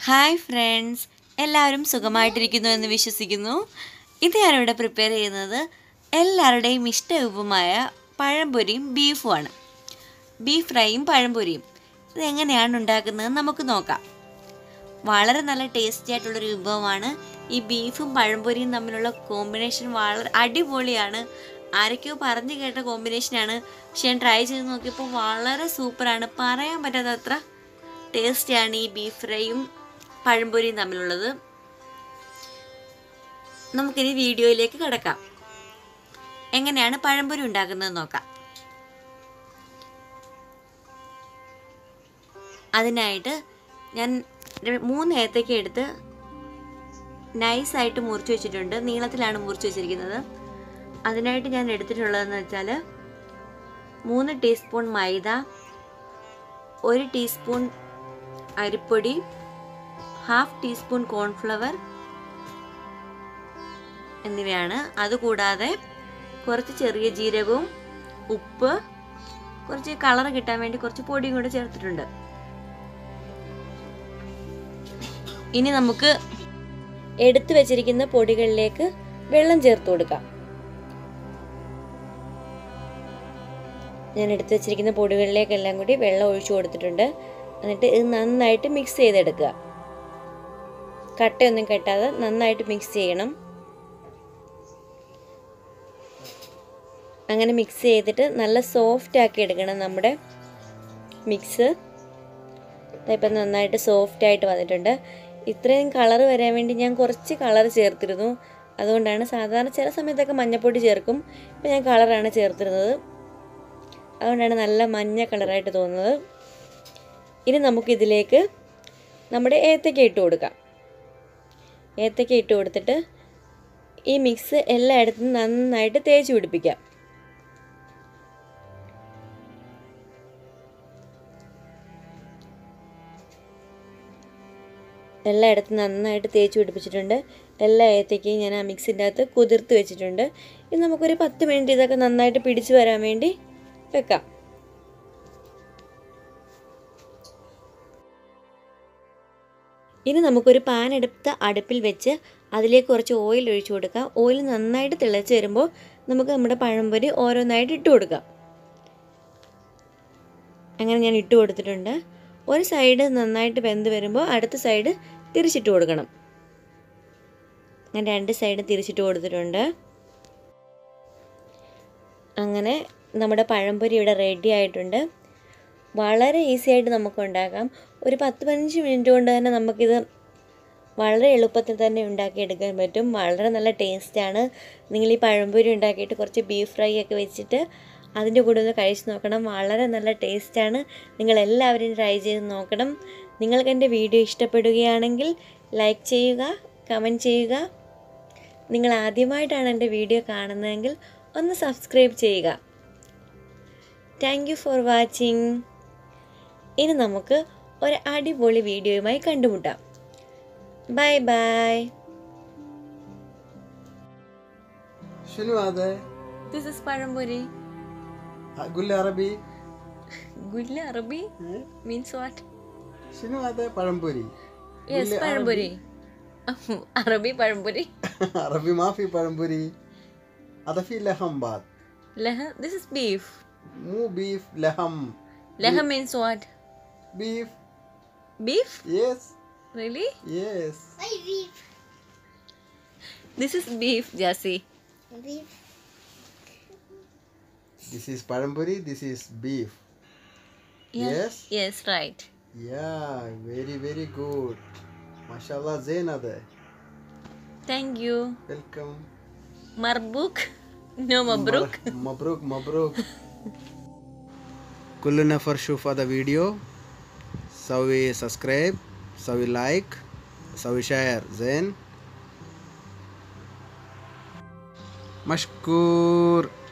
Hi friends എല്ലാവരും സുഖമായിട്ടിരിക്കുന്നു എന്ന് വിശ്വസിക്കുന്നു ഇത് ഞാനിവിടെ പ്രിപ്പയർ ചെയ്യുന്നത് എല്ലാവരുടെയും ഇഷ്ടവിഭവമായ പഴംപൊരിയും ബീഫുമാണ് ബീഫ് ഫ്രൈയും പഴംപൊരിയും ഇത് എങ്ങനെയാണ് ഉണ്ടാക്കുന്നത് നമുക്ക് നോക്കാം വളരെ നല്ല ടേസ്റ്റി ആയിട്ടുള്ളൊരു വിഭവമാണ് ഈ ബീഫും പഴംപൊരിയും തമ്മിലുള്ള കോമ്പിനേഷൻ വളരെ അടിപൊളിയാണ് ആരൊക്കെയോ പറഞ്ഞു കേട്ട കോമ്പിനേഷനാണ് പക്ഷെ ഞാൻ ട്രൈ ചെയ്ത് നോക്കിയപ്പോൾ വളരെ സൂപ്പറാണ് പറയാൻ പറ്റാത്തത്ര ടേസ്റ്റിയാണ് ഈ ബീഫ് ഫ്രൈയും പഴംപൊരിയും തമ്മിലുള്ളത് നമുക്കിനി വീഡിയോയിലേക്ക് കിടക്കാം എങ്ങനെയാണ് പഴംപൊരി ഉണ്ടാക്കുന്നത് നോക്കാം അതിനായിട്ട് ഞാൻ ര- മൂന്ന് ഏത്തയ്ക്ക എടുത്ത് നൈസായിട്ട് മുറിച്ച് വെച്ചിട്ടുണ്ട് നീളത്തിലാണ് മുറിച്ച് വെച്ചിരിക്കുന്നത് അതിനായിട്ട് ഞാൻ എടുത്തിട്ടുള്ളതെന്ന് വെച്ചാൽ മൂന്ന് ടീസ്പൂൺ മൈദ ഒരു ടീസ്പൂൺ അരിപ്പൊടി ഹാഫ് ടീസ്പൂൺ കോൺഫ്ലവർ എന്നിവയാണ് അതുകൂടാതെ കുറച്ച് ചെറിയ ജീരകവും ഉപ്പ് കുറച്ച് കളർ കിട്ടാൻ വേണ്ടി കുറച്ച് പൊടിയും കൂടെ ചേർത്തിട്ടുണ്ട് ഇനി നമുക്ക് എടുത്തു വെച്ചിരിക്കുന്ന പൊടികളിലേക്ക് വെള്ളം ചേർത്ത് കൊടുക്കാം ഞാൻ എടുത്തു വെച്ചിരിക്കുന്ന പൊടികളിലേക്കെല്ലാം കൂടി വെള്ളം ഒഴിച്ചു കൊടുത്തിട്ടുണ്ട് എന്നിട്ട് ഇത് നന്നായിട്ട് മിക്സ് ചെയ്തെടുക്കുക കട്ടയൊന്നും കെട്ടാതെ നന്നായിട്ട് മിക്സ് ചെയ്യണം അങ്ങനെ മിക്സ് ചെയ്തിട്ട് നല്ല സോഫ്റ്റ് ആക്കി എടുക്കണം നമ്മുടെ മിക്സ് ഇപ്പം നന്നായിട്ട് സോഫ്റ്റ് ആയിട്ട് വന്നിട്ടുണ്ട് ഇത്രയും കളർ വരാൻ വേണ്ടി ഞാൻ കുറച്ച് കളർ ചേർത്തിരുന്നു അതുകൊണ്ടാണ് സാധാരണ ചില സമയത്തൊക്കെ മഞ്ഞപ്പൊടി ചേർക്കും ഇപ്പം ഞാൻ കളറാണ് ചേർത്തിരുന്നത് അതുകൊണ്ടാണ് നല്ല മഞ്ഞ കളറായിട്ട് തോന്നുന്നത് ഇനി നമുക്കിതിലേക്ക് നമ്മുടെ ഏത്തയ്ക്ക ഇട്ട് കൊടുക്കാം ഏത്തയ്ക്ക ഇട്ട് കൊടുത്തിട്ട് ഈ മിക്സ് എല്ലായിടത്തും നന്നായിട്ട് തേച്ച് പിടിപ്പിക്കാം എല്ലായിടത്തും നന്നായിട്ട് തേച്ച് പിടിപ്പിച്ചിട്ടുണ്ട് എല്ലാ ഏത്തയ്ക്കയും ഞാൻ ആ മിക്സിൻ്റെ അകത്ത് കുതിർത്ത് വെച്ചിട്ടുണ്ട് ഇനി നമുക്കൊരു പത്ത് മിനിറ്റ് ഇതൊക്കെ നന്നായിട്ട് പിടിച്ചു വരാൻ വേണ്ടി വെക്കാം ഇനി നമുക്കൊരു പാൻ എടുത്ത് അടുപ്പിൽ വെച്ച് അതിലേക്ക് കുറച്ച് ഓയിൽ ഒഴിച്ചു കൊടുക്കാം ഓയിൽ നന്നായിട്ട് തിളച്ച് വരുമ്പോൾ നമുക്ക് നമ്മുടെ പഴംപൊരി ഓരോന്നായിട്ട് ഇട്ട് കൊടുക്കാം അങ്ങനെ ഞാൻ ഇട്ട് കൊടുത്തിട്ടുണ്ട് ഒരു സൈഡ് നന്നായിട്ട് വെന്ത് വരുമ്പോൾ അടുത്ത സൈഡ് തിരിച്ചിട്ട് കൊടുക്കണം ഞാൻ രണ്ട് സൈഡ് തിരിച്ചിട്ട് കൊടുത്തിട്ടുണ്ട് അങ്ങനെ നമ്മുടെ പഴംപൊരി ഇവിടെ റെഡി ആയിട്ടുണ്ട് വളരെ ഈസി ആയിട്ട് നമുക്ക് ഉണ്ടാക്കാം ഒരു പത്ത് പതിനഞ്ച് മിനിറ്റ് കൊണ്ട് തന്നെ നമുക്കിത് വളരെ എളുപ്പത്തിൽ തന്നെ ഉണ്ടാക്കിയെടുക്കാൻ പറ്റും വളരെ നല്ല ടേസ്റ്റാണ് നിങ്ങൾ ഈ പഴംപൊരി ഉണ്ടാക്കിയിട്ട് കുറച്ച് ബീഫ് ഫ്രൈ ഒക്കെ വെച്ചിട്ട് അതിൻ്റെ കൂടെ ഒന്ന് കഴിച്ച് നോക്കണം വളരെ നല്ല ടേസ്റ്റാണ് നിങ്ങൾ എല്ലാവരും ട്രൈ ചെയ്ത് നോക്കണം നിങ്ങൾക്ക് എൻ്റെ വീഡിയോ ഇഷ്ടപ്പെടുകയാണെങ്കിൽ ലൈക്ക് ചെയ്യുക കമൻറ്റ് ചെയ്യുക നിങ്ങൾ ആദ്യമായിട്ടാണ് എൻ്റെ വീഡിയോ കാണുന്നതെങ്കിൽ ഒന്ന് സബ്സ്ക്രൈബ് ചെയ്യുക താങ്ക് യു ഫോർ വാച്ചിങ് ഇനി നമുക്ക് ഒരു അടിപൊളി വീഡിയോയുമായി കണ്ടുമുട്ടാം bye bye شنو هذا؟ This is pazhampori قول لي عربي ഗുല്ല അറബി മീൻസ് വാട്ട് شنو هذا؟ بارمبوري യെസ് പഴംപൊരി അറബി പഴംപൊരി عربي ما في بارمبوري هذا في لحم بعد ലഹ ദിസ് ഇസ് ബീഫ് مو بيف لحم ലഹ means what بيف beef يس really يس this is beef ജാസി This is paramburi, this is beef. Yes? Yes right Yeah, very very good. MashaAllah Zain هذا. Thank U Welcome. മർബൂക്ക് no മബ്രൂക്ക് مبروك مبروك كل نفر شوف هذا فيديو سوي سبسكرايب سوي لايك سوي شير زين مشكور